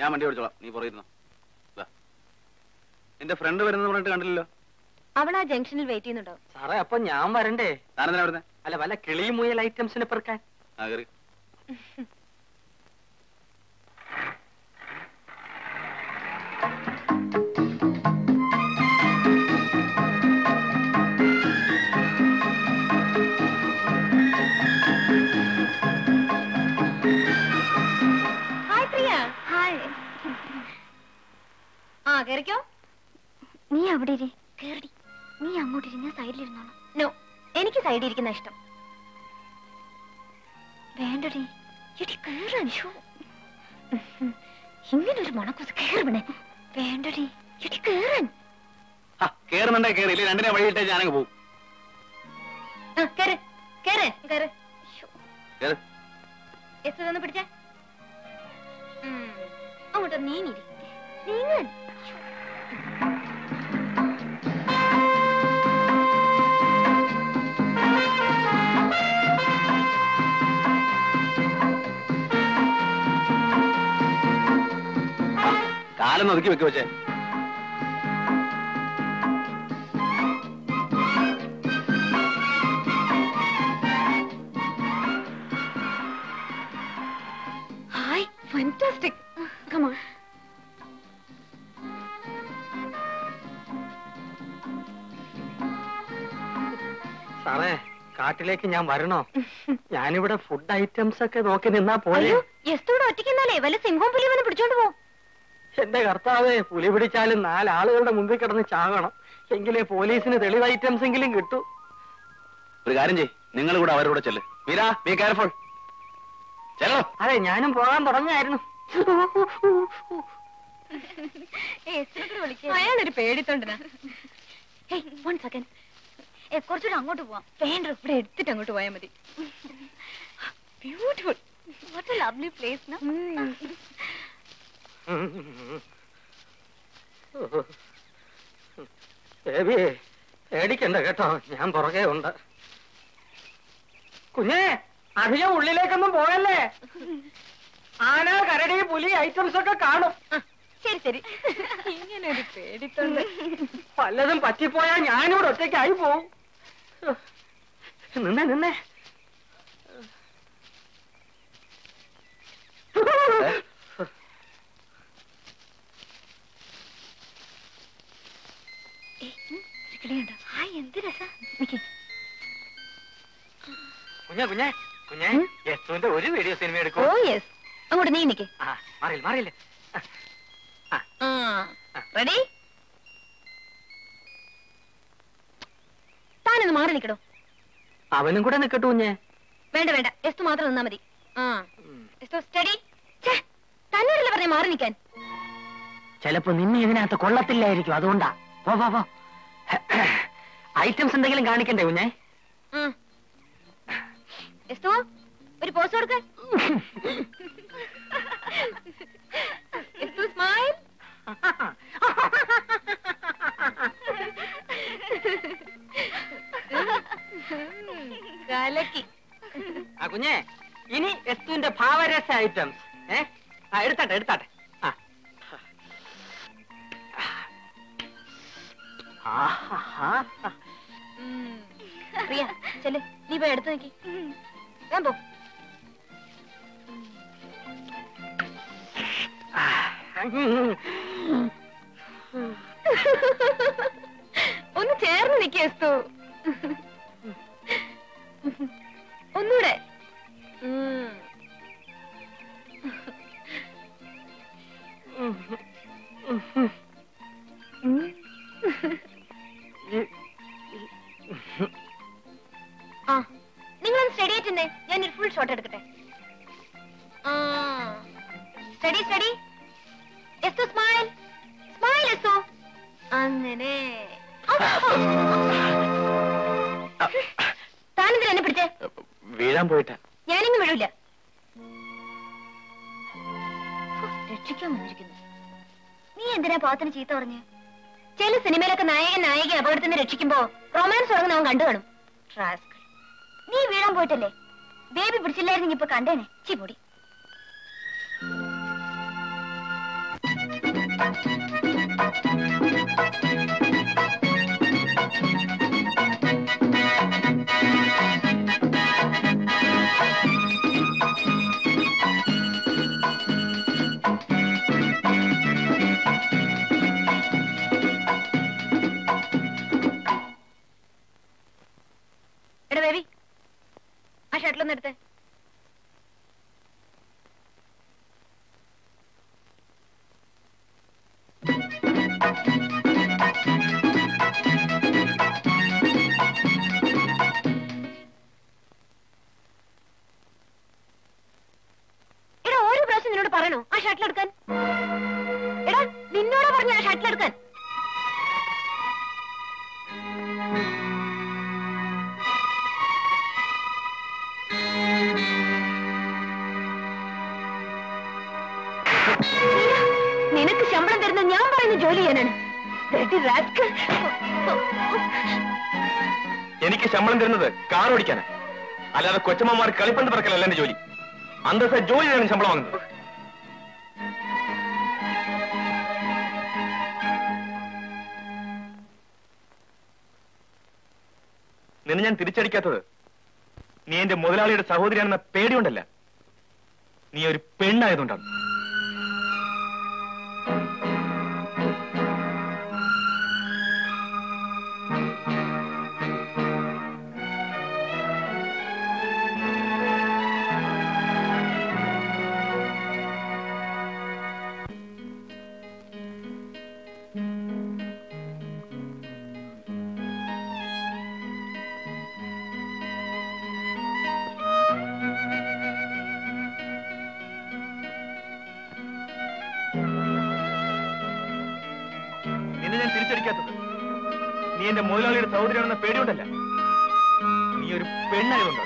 ഞാൻ വണ്ടി ഓടിച്ചോളാം നീ പുറയിരുന്നോ ദാ. നിന്റെ ഫ്രണ്ട് വരുന്നത് പറഞ്ഞിട്ട് കണ്ടില്ലല്ലോ അവൾ ആ ജംഗ്ഷനിൽ വെയിറ്റ് ചെയ്യുന്നുണ്ടാവും സാറേ അപ്പൊ ഞാൻ വരണ്ടേ താനെന്തിനാ വരുന്നേ അല്ല വല്ല കിളി മുയൽ ഐറ്റംസിനെ പെറുക്കാൻ ആ കയറി ഹായ് പ്രിയ ഹായ് ആ കേറിക്കോ നീ അവിടെ ഇരി കേറി നീ അങ്ങോട്ട് ഇരി ഞാൻ സൈഡിലിരുന്നോളാം നോ എനിക്ക് സൈഡിൽ ഇരിക്കുന്ന ഇഷ്ടം വേണ്ടടി എടി കേറാൻ ഇങ്ങനൊരു മണക്കൂസ് കേറണേ വേണ്ടടി എടി കേറാൻ ആ കേറുന്നുണ്ടേ കേറി ഇല്ലേ രണ്ടിനെ വഴിയിട്ടേ ഞാനങ്ങ് പോകും ആ, കേറ് കേറ് കേറ് കേറ് എസ് ഇതൊന്ന് പിടിച്ചേ ഉം. അങ്ങോട്ട് നീങ്ങിരി നീങ്ങാൻ കാലൊന്ന് ഒതുക്കി വെക്ക് വെച്ചേ ഹായ് ഫാന്റാസ്റ്റിക് കമാ സാറേ കാട്ടിലേക്ക് ഞാൻ വരണോ ഞാനിവിടെ ഫുഡ് ഐറ്റംസ് ഒക്കെ നോക്കി നിന്നാ പോരെ അയ്യോ എസ്തോടെ ഒറ്റയ്ക്കെന്നാലേ വല്ല സിംഹവും പുലിവനെ പിടിച്ചോണ്ട് പോ എന്റെ കർത്താവേ പുലി പിടിച്ചാലും നാലാളുകളുടെ മുമ്പിൽ കിടന്ന് ചാകണം എങ്കിലേ പോലീസിന് തെളിവ് ഐറ്റംസ് എങ്കിലും കിട്ടൂ ഒരു കാര്യം ചെയ് നിങ്ങൾ കൂടെ അവരുടെ കൂടെ ചെല്ല് മീരാ ബി കെയർഫുൾ ചെല്ലോ അതെ ഞാനും പോകാൻ തുടങ്ങായിരുന്നു അയാളൊരു പേടിത്തൊണ്ടനാ വൺ സെക്കൻഡ് കുറച്ചുകൂടെ അങ്ങോട്ട് പോവാം വേണ്ട ഇവിടെ എടുത്തിട്ട് അങ്ങോട്ട് പോയാൽ മതി beautiful what a lovely place na baby പേടിക്കണ്ട കേട്ടോ ഞാൻ പുറകെ ഉണ്ട് കുഞ്ഞേ അധികം ഉള്ളിലേക്കൊന്നും പോയല്ലേ ആന കരടി പുലി ഐറ്റംസ് ഒക്കെ കാണും ശരി ശരി ഇങ്ങനെ ഒരു പേടിത്തൊണ്ട് പലതും പറ്റിപ്പോയാൽ ഞാനിവിടെ ഒറ്റയ്ക്കായി പോവും നിന്നേ നിന്നേ കിളിയുണ്ടോ ഹായ് എന്ത് രസാ നിക്ക്. കുഞ്ഞേ കുഞ്ഞേ കുഞ്ഞേ യസുവിന്റെ ഒരു വീഡിയോ സിനിമ ഓ എടുക്കും യെസ് അങ്ങോട്ട് നീ നിക്ക് ആ മാറിയില്ല മാറിയില്ല റെഡി താനൊന്ന് മാറി നിൽക്കടോ അവനും കൂടെ നിക്കട്ടു കുഞ്ഞേ വേണ്ട വേണ്ട എസ്തു മാത്രം നിന്നാ മതി ആ എസ്തു സ്റ്റഡി തന്നോടല്ലേ പറഞ്ഞ മാറി നിൽക്കാൻ ചിലപ്പോ നിന്നെ ഇതിനകത്ത് കൊള്ളത്തില്ലായിരിക്കും അതുകൊണ്ടാ പോ പോ പോ ഐറ്റംസ് എന്തെങ്കിലും കാണിക്കണ്ടേ കുഞ്ഞേ എസ്തു ഒരു പോസ് കൊടുക്ക എസ്തു സ്മൈൽ കലക്കി ആ കുഞ്ഞേ ഇനി എസ്തുവിന്റെ ഭാവരസ ഐറ്റംസ് ഏ ആ എടുത്താട്ടെ എടുത്താട്ടെ ആ ആഹാ. ഉം. പ്രിയ ചെല്ല് നീ പോയി എടുത്തു നോക്കി ഞാൻ പോ ഒന്ന് ചേർന്ന് നിൽക്കുക എസ്തു ഒന്നൂടെ ഉം. ആ നിങ്ങളൊന്ന് സ്റ്റഡി ആയിട്ടേ ഞാനൊരു ഫുൾ ഷോട്ട് എടുക്കട്ടെ ആ steady steady Esthu smile smile Esthu അങ്ങനെ താനെന്തിനാ എന്നെ പിടിച്ചേ വീഴാൻ പോയിട്ടാ ഞാനിങ്ങ് വിടൂല രക്ഷിക്കാൻ വന്നിരിക്കുന്നു നീ എന്തിനാ പാത്തിന് ചീത്ത പറഞ്ഞു ചില സിനിമയിലൊക്കെ നായകൻ നായിക അപകടത്തിൽ നിന്ന് രക്ഷിക്കുമ്പോ റൊമാൻസ് തുടങ്ങുന്ന അവൻ കണ്ടു കാണും റാസ്കൽ. നീ വീഴാൻ പോയിട്ടല്ലേ ബേബി പിടിച്ചില്ലായിരുന്നെങ്കിൽ ഇപ്പൊ കണ്ടേനെ ചി പൊടി എടാ ബേബി ആ ഷട്ടിലൊന്ന് എടുത്തേ എടാ ഓരോ പ്രാവശ്യം നിന്നോട് പറയണോ ആ ഷട്ടിൽ എടുക്കാൻ എടാ നിന്നോടാ പറഞ്ഞ ആ ഷട്ടിൽ എടുക്കാൻ നിനക്ക് ശമ്പളം തരുന്ന ഞാൻ പറയുന്ന ജോലി ചെയ്യാനാണ് Dirty rascal. എനിക്ക് ശമ്പളം തരുന്നത് കാർ ഓടിക്കാനാ അല്ലാതെ കൊച്ചമ്മമാർ കളിപ്പന്ത് പറക്കലല്ല എന്റെ ജോലി അന്തസ്സ ജോലിയാണ് ശമ്പളം വാങ്ങുന്നത് നിന്നെ ഞാൻ തിരിച്ചടിക്കാത്തത് നീ എന്റെ മുതലാളിയുടെ സഹോദരിയാണെന്ന പേടിയുണ്ടല്ല നീ ഒരു പെണ്ണായതുകൊണ്ടാണ് നിന്നെ ഞാൻ തിരിച്ചടിക്കാത്തത് നീ എന്റെ മുതലാളിയുടെ സഹോദരിയാണെന്ന പേടിയുണ്ടല്ല നീ ഒരു പെണ്ണായതുകൊണ്ടാണ്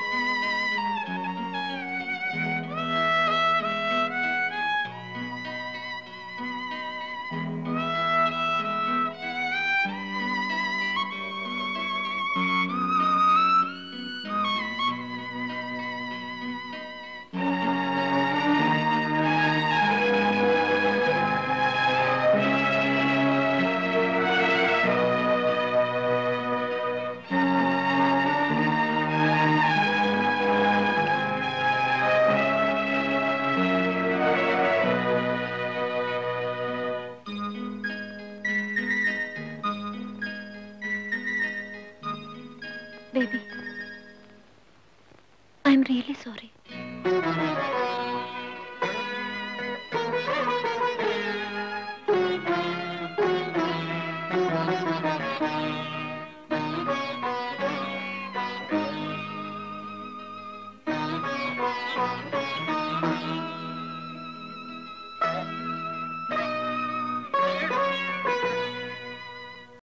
Baby, I'm really sorry.